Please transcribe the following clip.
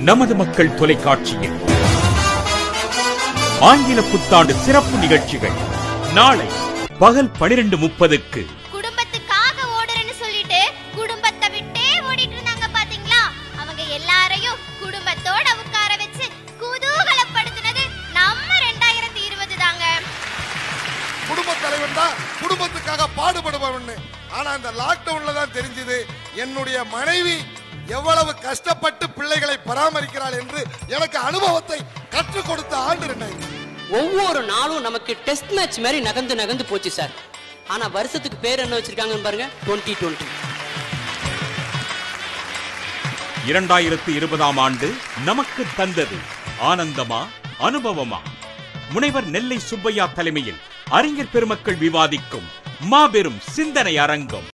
நமது மக்கள் தொலைக்காட்சியில் ஆங்கில புத்தாண்டு சிறப்பு நிகழ்ச்சிகள் நாளை பகல் பனிரெண்டு முப்பதுக்கு குடும்பத்துக்காக ஓடுறேன்னு சொல்லிட்டு குடும்பத்தை விட்டே ஓடிட்டு இருந்தாங்க பாத்தீங்களா அவங்க எல்லாரையும் குடும்பத்தோட உட்கார வச்சு குதூகலப்படுத்தினது நம்ம ரெண்டாயிரத்தி இருபது தாங்க குடும்ப தலைவன் தான் குடும்பத்துக்காக பாடுபடுபவன் ஆனா இந்த லாக்டவுன்ல தான் தெரிஞ்சது என்னுடைய மனைவி எவ்வளவு கஷ்டப்பட்டு பிள்ளைகளை பராமரிக்கிறாள் என்று எனக்கு அனுபவத்தை கற்றுக் கொடுத்த ஆண்டு ரெண்டாயிரம் ஒவ்வொரு நாளும் நமக்கு டெஸ்ட் மேட்ச் மாதிரி நகர்ந்து நகர்ந்து போச்சு சார் ஆனா வருஷத்துக்கு பேர் என்ன வச்சிருக்காங்கன்னு பாருங்க டுவெண்ட்டி டுவெண்ட்டி இரண்டாயிரத்து இருபதாம் ஆண்டு நமக்கு தந்தது ஆனந்தமா அனுபவமா முனைவர் நெல்லை சுப்பையா தலைமையில் அறிஞர் பெருமக்கள் விவாதிக்கும் மாபெரும் சிந்தனை அரங்கம்